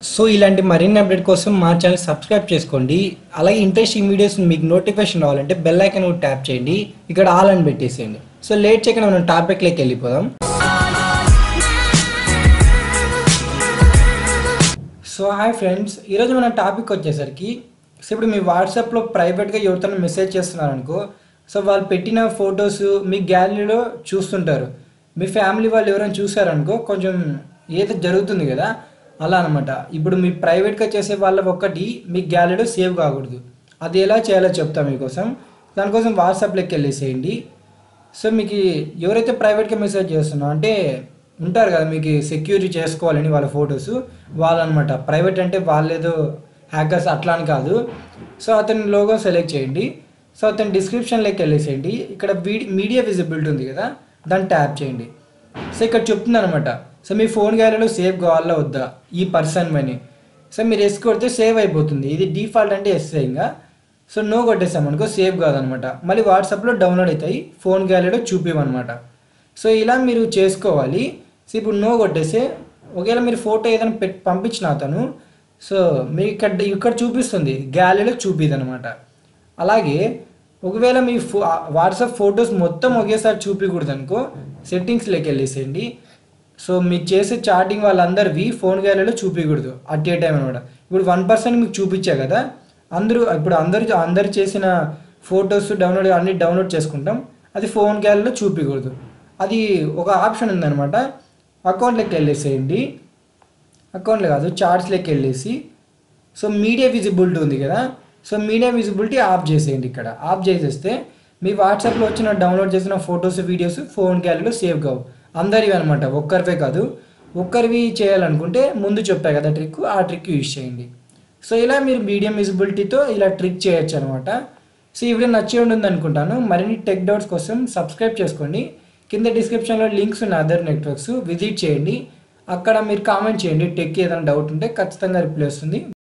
so ఇలాంటి మరిన్ని update కోసం మా ఛానల్ సబ్స్క్రైబ్ చేసుకోండి అలాగే ఇంట్రెస్టింగ్ వీడియోస్ మీకు నోటిఫికేషన్ రావాలంటే బెల్ ఐకాన్ కూడా ట్యాప్ చేయండి ఇక్కడ ఆల్ అని పెట్టేసేయండి సో లేట్ చేయకుండా మనం టాపిక్లోకి వెళ్ళిపోదాం సో హాయ్ ఫ్రెండ్స్ ఈరోజు మన టాపిక్ వచ్చేసరికి సో ఇప్పుడు మీ వాట్సాప్లో ప్రైవేట్గా ఎవరితో మెసేజ్ చేస్తున్నారనుకో సో వాళ్ళు పెట్టిన ఫొటోస్ మీ గ్యాలరీలో చూస్తుంటారు మీ ఫ్యామిలీ వాళ్ళు ఎవరైనా చూసారనుకో కొంచెం ఏదో జరుగుతుంది కదా అలా అనమాట ఇప్పుడు మీ ప్రైవేట్గా చేసే వాళ్ళ ఒక్కటి మీ గ్యాలరీలో సేవ్ కాకూడదు అది ఎలా చేయాలో చెప్తా మీకోసం దానికోసం వాట్సాప్లోకి వెళ్ళేసేయండి సో మీకు ఎవరైతే ప్రైవేట్గా మెసేజ్ చేస్తున్నా అంటే ఉంటారు కదా మీకు సెక్యూరిటీ చేసుకోవాలని వాళ్ళ ఫొటోస్ వాళ్ళనమాట ప్రైవేట్ అంటే వాళ్ళేదో హ్యాకర్స్ అట్లా అని కాదు సో అతని లోగో సెలెక్ట్ చేయండి సో అతని డిస్క్రిప్షన్లోకి వెళ్ళేసేయండి ఇక్కడ మీడియా విజిబిలిటీ ఉంది కదా దాన్ని ట్యాప్ చేయండి సో ఇక్కడ చెప్తుంది అనమాట సో మీ ఫోన్ గ్యాలరీలో సేవ్ కావాలా వద్దా ఈ పర్సన్ మనీ సో మీరు ఎస్ కొడితే సేవ్ అయిపోతుంది ఇది డిఫాల్ట్ అంటే ఎస్ ఇంకా సో నో కొట్టేసాం అనుకో సేవ్ కాదనమాట మళ్ళీ వాట్సాప్లో డౌన్లోడ్ అవుతాయి ఫోన్ గ్యాలరీలో చూపివన్నమాట సో ఇలా మీరు చేసుకోవాలి సో ఇప్పుడు నో కొట్టేస్తే ఒకవేళ మీరు ఫోటో ఏదైనా పెట్టి పంపించిన అతను సో మీరు ఇక్కడ ఇక్కడ చూపిస్తుంది గ్యాలరీలో చూపిదనమాట అలాగే ఒకవేళ మీ ఫో వాట్సాప్ ఫొటోస్ మొత్తం ఒకేసారి చూపించకూడదు అనుకో సెట్టింగ్స్లోకి వెళ్ళేసేయండి సో మీరు చేసే చాటింగ్ వాళ్ళందరివి ఫోన్ గ్యాలరీలో చూపించకూడదు అట్ ఏ టైం అనమాట ఇప్పుడు వన్ పర్సెంట్ మీకు చూపించా కదా అందరూ ఇప్పుడు అందరు అందరు చేసిన ఫొటోస్ డౌన్లోడ్ అన్ని డౌన్లోడ్ చేసుకుంటాం అది ఫోన్ గ్యాలరీలో చూపించకూడదు అది ఒక ఆప్షన్ ఉందన్నమాట అకౌంట్లోకి వెళ్ళేసేయండి అకౌంట్లో కాదు చార్ట్స్లోకి వెళ్ళేసి సో మీడియా విజిబిలిటీ ఉంది కదా సో మీడియా విజిబిలిటీ ఆఫ్ చేసేయండి ఇక్కడ ఆఫ్ చేసేస్తే మీ వాట్సాప్లో వచ్చిన డౌన్లోడ్ చేసిన ఫొటోస్ వీడియోస్ ఫోన్ గ్యాలరీలో సేవ్ కావు అందరివి అనమాట ఒక్కరివే కాదు ఒక్కరివి చేయాలనుకుంటే ముందు చెప్పా కదా ట్రిక్ ఆ ట్రిక్ యూజ్ చేయండి సో ఇలా మీరు మీడియం విజిబిలిటీతో ఇలా ట్రిక్ చేయొచ్చు అనమాట సో ఈ వీడియో నచ్చి ఉంటుంది అనుకుంటాను మరిన్ని టెక్ డౌట్స్ కోసం సబ్స్క్రైబ్ చేసుకోండి కింద డిస్క్రిప్షన్లో లింక్స్ ఉన్న అదర్ నెట్వర్క్స్ విజిట్ చేయండి అక్కడ మీరు కామెంట్ చేయండి టెక్ ఏదైనా డౌట్ ఉంటే ఖచ్చితంగా రిప్లై వస్తుంది